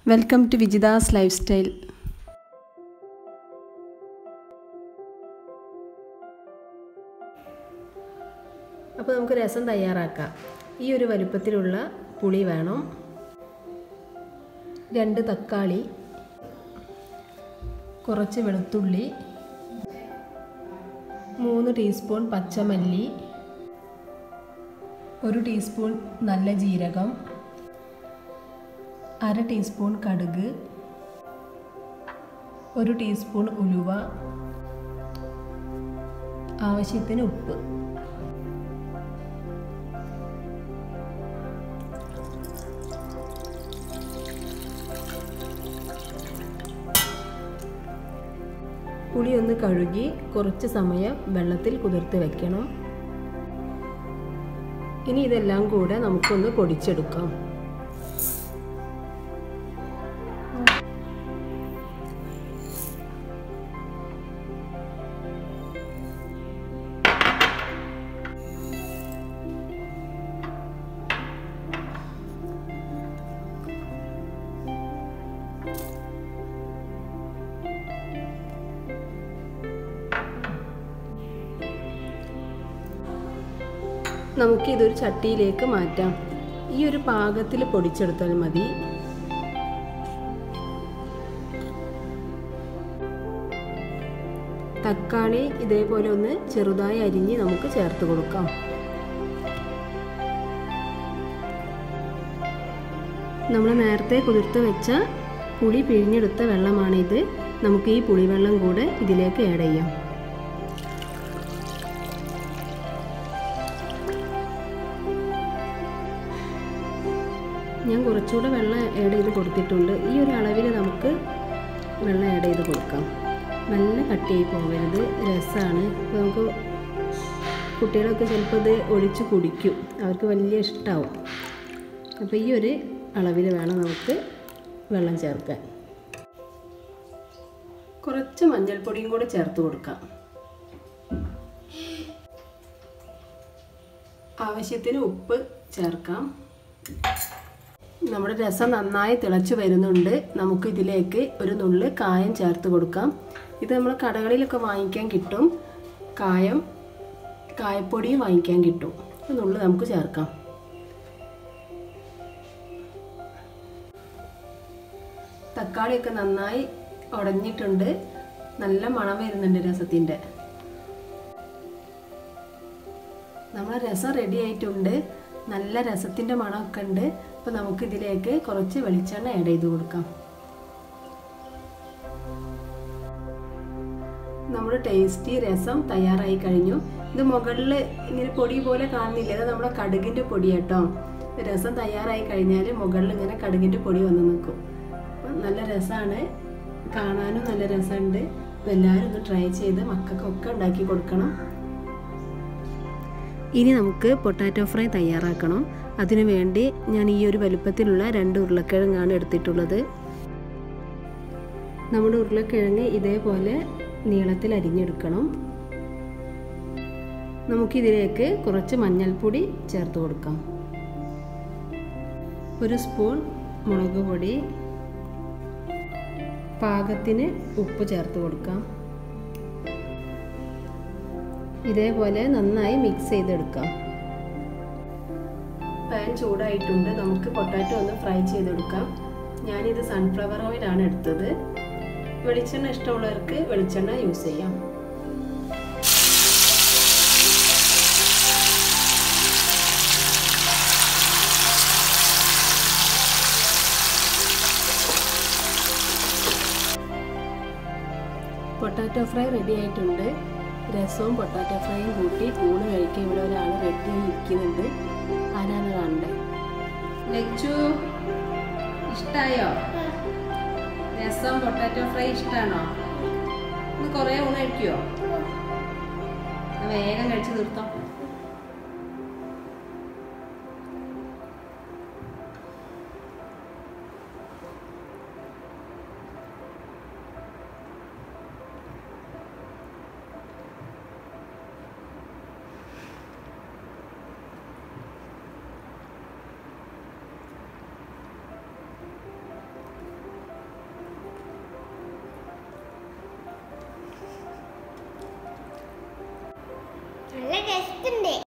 welcome to Vijitha's lifestyle അപ്പോൾ നമുക്ക് രസം തയ്യാറാക്കാം ഈ ഒരു വലുപ്പത്തിലുള്ള പുളി വേണം രണ്ട് തക്കാളി കുറച്ച് വെളുത്തുള്ളി മൂന്ന് ടീസ്പൂൺ പച്ചമല്ലി ഒരു ടീസ്പൂൺ നല്ല ജീരകം അര ടീസ്പൂൺ കടുക് ഒരു ടീസ്പൂൺ ഉലുവ ആവശ്യത്തിന് ഉപ്പ് പുളി ഒന്ന് കഴുകി കുറച്ച് സമയം വെള്ളത്തിൽ കുതിർത്ത് വെക്കണം ഇനി ഇതെല്ലാം കൂടെ നമുക്കൊന്ന് പൊടിച്ചെടുക്കാം നമുക്ക് ഇതൊരു ചട്ടിയിലേക്ക് മാറ്റാം ഈ ഒരു പാകത്തിൽ പൊടിച്ചെടുത്താൽ മതി തക്കാളി ഇതേപോലെ ഒന്ന് ചെറുതായി അരിഞ്ഞ് നമുക്ക് ചേർത്ത് കൊടുക്കാം നമ്മൾ നേരത്തെ കുതിർത്ത് വെച്ച പുളി പിഴിഞ്ഞെടുത്ത വെള്ളമാണിത് നമുക്ക് ഈ പുളിവെള്ളം കൂടെ ഇതിലേക്ക് ആഡ് ചെയ്യാം ഞാൻ കുറച്ചുകൂടെ വെള്ളം ആഡ് ചെയ്ത് കൊടുത്തിട്ടുണ്ട് ഈ ഒരു അളവിൽ നമുക്ക് വെള്ളം ആഡ് ചെയ്ത് കൊടുക്കാം നല്ല കട്ടിയായി പോകരുത് രസമാണ് അപ്പോൾ നമുക്ക് കുട്ടികളൊക്കെ ചിലപ്പോൾ ഇത് ഒഴിച്ച് കുടിക്കും അവർക്ക് വലിയ ഇഷ്ടമാവും അപ്പോൾ ഈ ഒരു അളവിൽ വേണം നമുക്ക് വെള്ളം ചേർക്കാൻ കുറച്ച് മഞ്ഞൾപ്പൊടിയും കൂടെ ചേർത്ത് കൊടുക്കാം ആവശ്യത്തിന് ഉപ്പ് ചേർക്കാം നമ്മുടെ രസം നന്നായി തിളച്ച് വരുന്നുണ്ട് നമുക്ക് ഇതിലേക്ക് ഒരു നുള്ള് കായം ചേർത്ത് കൊടുക്കാം ഇത് നമ്മൾ കടകളിലൊക്കെ വാങ്ങിക്കാൻ കിട്ടും കായം കായപ്പൊടിയും വാങ്ങിക്കാൻ കിട്ടും ഒരു നുള്ള് നമുക്ക് ചേർക്കാം തക്കാളിയൊക്കെ നന്നായി ഉടഞ്ഞിട്ടുണ്ട് നല്ല മണം വരുന്നുണ്ട് രസത്തിൻ്റെ നമ്മളെ രസം റെഡി ആയിട്ടുണ്ട് നല്ല രസത്തിൻ്റെ മണമൊക്കെ ഉണ്ട് അപ്പോൾ നമുക്ക് ഇതിലേക്ക് കുറച്ച് വെളിച്ചെണ്ണ ആഡ് ചെയ്ത് കൊടുക്കാം നമ്മുടെ ടേസ്റ്റി രസം തയ്യാറായി കഴിഞ്ഞു ഇത് മുകളിൽ ഇങ്ങനെ പൊടി പോലെ കാണുന്നില്ല ഇത് നമ്മുടെ കടുകിൻ്റെ പൊടി കേട്ടോ രസം തയ്യാറായി കഴിഞ്ഞാൽ മുകളിൽ ഇങ്ങനെ കടുകിൻ്റെ പൊടി വന്ന് നിൽക്കും നല്ല രസമാണ് കാണാനും നല്ല രസമുണ്ട് എല്ലാവരും ഒന്ന് ട്രൈ ചെയ്ത് മക്കൾക്കൊക്കെ ഉണ്ടാക്കി കൊടുക്കണം ഇനി നമുക്ക് പൊട്ടാറ്റോ ഫ്രൈ തയ്യാറാക്കണം അതിനു വേണ്ടി ഞാൻ ഈ ഒരു വലുപ്പത്തിലുള്ള രണ്ട് ഉരുളക്കിഴങ്ങാണ് എടുത്തിട്ടുള്ളത് നമ്മുടെ ഉരുളക്കിഴങ്ങ് ഇതേപോലെ നീളത്തിൽ അരിഞ്ഞെടുക്കണം നമുക്കിതിലേക്ക് കുറച്ച് മഞ്ഞൾപ്പൊടി ചേർത്ത് കൊടുക്കാം ഒരു സ്പൂൺ മുളക് പൊടി പാകത്തിന് ഉപ്പ് ചേർത്ത് കൊടുക്കാം ഇതേപോലെ നന്നായി മിക്സ് ചെയ്തെടുക്കാം പാൻ ചൂടായിട്ടുണ്ട് നമുക്ക് പൊട്ടാറ്റോ ഒന്ന് ഫ്രൈ ചെയ്തെടുക്കാം ഞാനിത് സൺഫ്ലവർ ഓയിലാണ് എടുത്തത് വെളിച്ചെണ്ണ ഇഷ്ടമുള്ളവർക്ക് വെളിച്ചെണ്ണ യൂസ് ചെയ്യാം പൊട്ടാറ്റോ ഫ്രൈ റെഡി ആയിട്ടുണ്ട് രസവും പൊട്ടാറ്റോ ഫ്രൈയും കൂട്ടി ഊണ് കഴിക്കാൻ ഇവിടെ ഒരാൾ റെഡിയായി ഇരിക്കുന്നുണ്ട് ആരാണ് കാണണ്ടേ ലച്ചു ഇഷ്ടായോ രസം പൊട്ടാറ്റോ ഫ്രൈ ഇഷ്ടാണോ ഇന്ന് കുറേ ഊണ് കഴിക്കുമോ വേഗം കഴിച്ചു തീർത്തോ നല്ല ടേസ്റ്റ് ഉണ്ട്